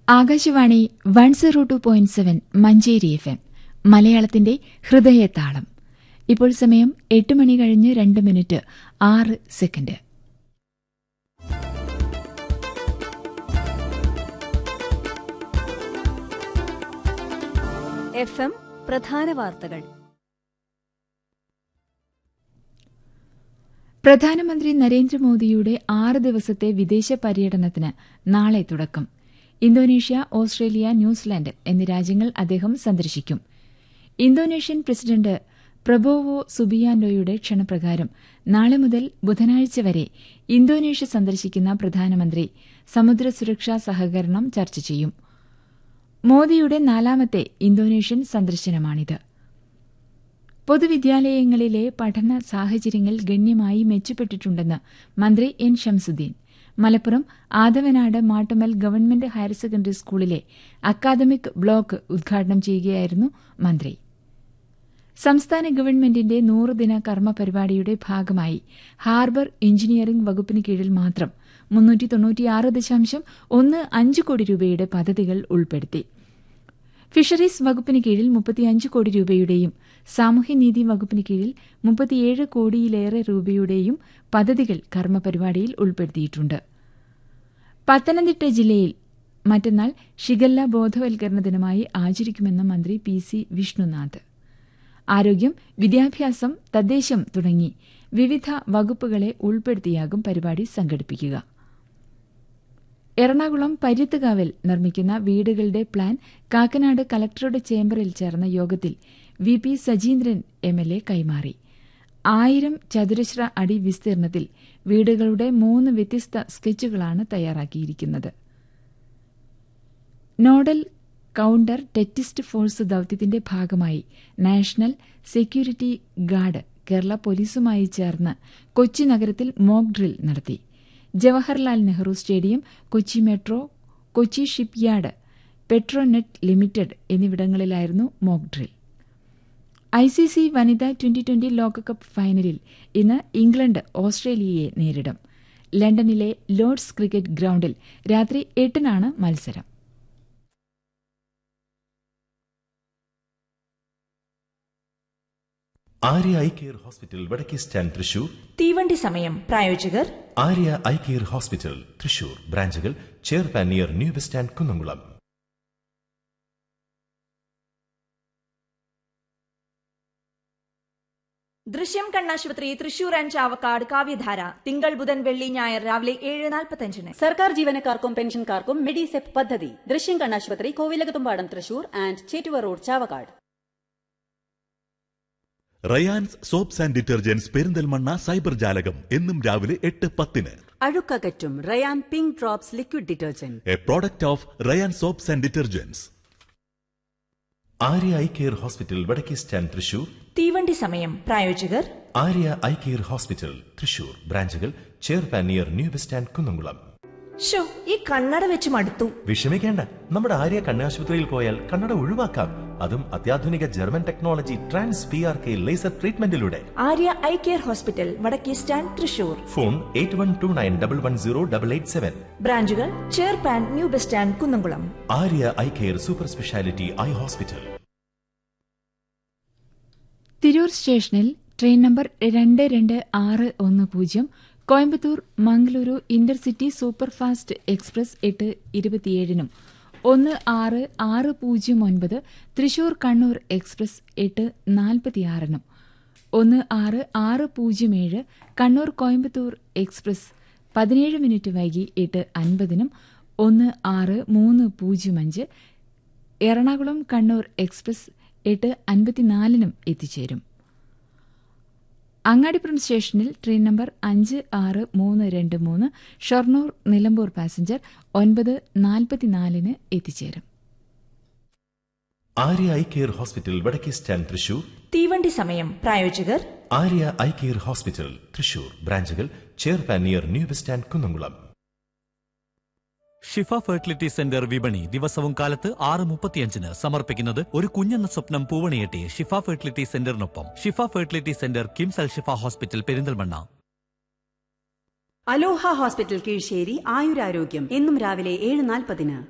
Akashvani one zero two point seven Manjeri F M മലയാളത്തിന്റെ ഹൃദയതാളം ഇപ്പോൾ സമയം എട്ട് മണി കഴിഞ്ഞ് രണ്ട് മിനിറ്റ് ആറ് സെക്കൻഡ് എഫ് എം പ്രധാന വാർത്തകൾ പ്രധാനമന്ത്രി നരേന്ദ്രമോദിയുടെ ആറ് ദിവസത്തെ വിദേശ പര്യടനത്തിന് നാളെ തുടക്കം ഇന്തോനേഷ്യ ഓസ്ട്രേലിയ ന്യൂസിലാൻഡ് എന്നീ രാജ്യങ്ങൾ അദ്ദേഹം സന്ദർശിക്കും ഇന്തോനേഷ്യൻ പ്രസിഡന്റ് പ്രബോവോ സുബിയാൻഡോയുടെ ക്ഷണപ്രകാരം നാളെ മുതൽ ബുധനാഴ്ച വരെ ഇന്തോനേഷ്യ സന്ദർശിക്കുന്ന പ്രധാനമന്ത്രി സമുദ്ര സുരക്ഷാ സഹകരണം ചർച്ച ചെയ്യും മോദിയുടെ നാലാമത്തെ ഇന്തോനേഷ്യൻ സന്ദർശനമാണിത് പൊതുവിദ്യാലയങ്ങളിലെ പഠന സാഹചര്യങ്ങൾ ഗണ്യമായി മെച്ചപ്പെട്ടിട്ടുണ്ടെന്ന് മന്ത്രി N Shamsuddin Malappuram Athavanad Mattummal government higher secondary സ്കൂളിലെ അക്കാദമിക് ബ്ലോക്ക് ഉദ്ഘാടനം ചെയ്യുകയായിരുന്നു മന്ത്രി സംസ്ഥാന ഗവൺമെന്റിന്റെ നൂറുദിന കർമ്മ പരിപാടിയുടെ ഭാഗമായി ഹാർബർ എഞ്ചിനീയറിംഗ് വകുപ്പിന് കീഴിൽ മാത്രം മുന്നൂറ്റി തൊണ്ണൂറ്റിയാറ് ദശാംശം ഒന്ന് അഞ്ച് കോടി രൂപയുടെ പദ്ധതികൾ ഉൾപ്പെടുത്തി ഫിഷറീസ് വകുപ്പിന് കീഴിൽ മുപ്പത്തിയഞ്ച് കോടി രൂപയുടെയും സാമൂഹ്യനീതി വകുപ്പിന് കീഴിൽ മുപ്പത്തിയേഴ് കോടിയിലേറെ രൂപയുടെയും പദ്ധതികൾ കർമ്മപരിപാടിയിൽ ഉൾപ്പെടുത്തിയിട്ടുണ്ട് പത്തനംതിട്ട ജില്ലയിൽ മറ്റന്നാൾ ഷിഗല്ല ബോധവൽക്കരണ ദിനമായി ആചരിക്കുമെന്ന് മന്ത്രി പി സി വിഷ്ണുനാഥ് ആരോഗ്യം വിദ്യാഭ്യാസം തദ്ദേശം തുടങ്ങി വിവിധ വകുപ്പുകളെ ഉൾപ്പെടുത്തിയാകും പരിപാടി സംഘടിപ്പിക്കുക എറണാകുളം പരുത്തുകാവിൽ നിർമ്മിക്കുന്ന വീടുകളുടെ പ്ലാൻ കാക്കനാട് കലക്ടറുടെ ചേംബറിൽ ചേർന്ന യോഗത്തിൽ V P Sajeendran M L A കൈമാറി ആയിരം ചതുരശ്ര അടി വിസ്തീർണത്തിൽ വീടുകളുടെ മൂന്ന് വ്യത്യസ്ത സ്കെച്ചുകളാണ് തയ്യാറാക്കിയിരിക്കുന്നത് നോഡൽ കൌണ്ടർ ടെറ്റിസ്റ്റ് ഫോഴ്സ് ദൌത്യത്തിന്റെ ഭാഗമായി നാഷണൽ സെക്യൂരിറ്റി ഗാർഡ് കേരള പോലീസുമായി ചേർന്ന് കൊച്ചി നഗരത്തിൽ മോക്ക് ഡ്രിൽ നടത്തി Jawaharlal Nehru stadium Kochi metro Kochi shipyard Petronet limited എന്നിവിടങ്ങളിലായിരുന്നു mock drill I C C വനിതാ ട്വന്റി ട്വന്റി ലോകകപ്പ് ഫൈനലിൽ ഇന്ന് ഇംഗ്ലണ്ട് ഓസ്ട്രേലിയയെ നേരിടും ലണ്ടനിലെ ലോർഡ്സ് ക്രിക്കറ്റ് ഗ്രൌണ്ടിൽ രാത്രി എട്ടിനാണ് മത്സരം ആര്യ ഐ കെയർ ഹോസ്പിറ്റൽ വടക്കേ സ്റ്റാൻഡ് തൃശൂർ തീവണ്ടി സമയം പ്രായോജകർ Arya eye care hospital Thrissur ബ്രാഞ്ചുകൾ ചെയർപാൻ near new bus stand Kunnamkulam Drishyam കണ്ണാശുപത്രി തൃശൂർ ആൻഡ് ചാവക്കാട് കാവ്യധാര തിങ്കൾ ബുധൻ വെള്ളി ഞായർ രാവിലെ ഏഴ് നാൽപ്പത്തഞ്ചിന് സർക്കാർ ജീവനക്കാർക്കും പെൻഷൻകാർക്കും മെഡിസെപ് പദ്ധതി ദൃശ്യം കണ്ണാശുപത്രി Kovilakathumpadam Thrissur and Chettuva road Chavakkad Rayan's soaps and detergents Perinthalmanna cyber ജാലകം എന്നും രാവിലെ എട്ട് പത്തിന് അഴുക്കകറ്റും Rayan pink drops liquid detergent a product of Rayan soaps and detergents Arya eye care hospital വടക്കേ സ്റ്റാൻഡ് തൃശൂർ തീവണ്ടി സമയം പ്രായോജകർ Arya eye care hospital Thrissur ബ്രാഞ്ചുകൾ ചെയർപാൻ near new bus stand Kunnamkulam show ഈ കണ്ണട വെച്ച് മടുത്തു വിഷമിക്കേണ്ട നമ്മുടെ ആര്യ കണ്ണാശുപത്രിയിൽ പോയാൽ കണ്ണട ഒഴിവാക്കാം അതും അത്യാധുനിക German technology trans P R K laser ട്രീറ്റ്മെന്റിലൂടെ ആര്യ ഐ കെയർ ഹോസ്പിറ്റൽ വടക്കേ stand Thrissur phone eight one two nine double one zero double eight seven ബ്രാഞ്ചുകൾ ചെയർപാൻ new bus stand Kunnamkulam Arya eye care super speciality eye hospital Tirur സ്റ്റേഷനിൽ train number രണ്ട് രണ്ട് ആറ് ഒന്ന് പൂജ്യം Coimbatore Mangaluru intercity superfast express എട്ട് ഇരുപത്തിയേഴിനും ഒന്ന് ആറ് ആറ് പൂജ്യം ഒൻപത് തൃശൂർ കണ്ണൂർ എക്സ്പ്രസ് എട്ട് നാൽപ്പത്തിയാറിനും ഒന്ന് ആറ് ആറ് പൂജ്യം ഏഴ് കണ്ണൂർ കോയമ്പത്തൂർ എക്സ്പ്രസ് പതിനേഴ് മിനിറ്റ് വൈകി എട്ട് അൻപതിനും ഒന്ന് ആറ് മൂന്ന് പൂജ്യം അഞ്ച് എറണാകുളം കണ്ണൂർ എക്സ്പ്രസ് എട്ട് അൻപത്തിനാലിനും എത്തിച്ചേരും അങ്ങാടിപ്പുറം സ്റ്റേഷനിൽ ട്രെയിൻ നമ്പർ അഞ്ച് ആറ് മൂന്ന് രണ്ട് മൂന്ന് ഷൊർണൂർ നിലമ്പൂർ പാസഞ്ചർ ഒൻപത് നാൽപ്പത്തിനാലിന് എത്തിച്ചേരും ആര്യ ഐ കെയർ ഹോസ്പിറ്റൽ വടക്കേ സ്റ്റാൻഡ് തൃശൂർ തീവണ്ടി സമയം പ്രായോജകർ Arya eye care hospital Thrissur ബ്രാഞ്ചുകൾ ചെയർപാൻ near new bus stand Kunnamkulam Shifa fertility centre വിപണി ദിവസവും കാലത്ത് ആറ് മുപ്പത്തിയഞ്ചിന് സമർപ്പിക്കുന്നത് ഒരു കുഞ്ഞെന്ന സ്വപ്നം പൂവണിയെട്ടി ഷിഫ ഫെർട്ടിലിറ്റി സെന്ററിനൊപ്പം Shifa fertility centre KIMS Al Shifa hospital Perinthalmanna Aloha hospital Keezhissery ആയുരാരോഗ്യം എന്നും രാവിലെ ഏഴ് നാൽപ്പതിന്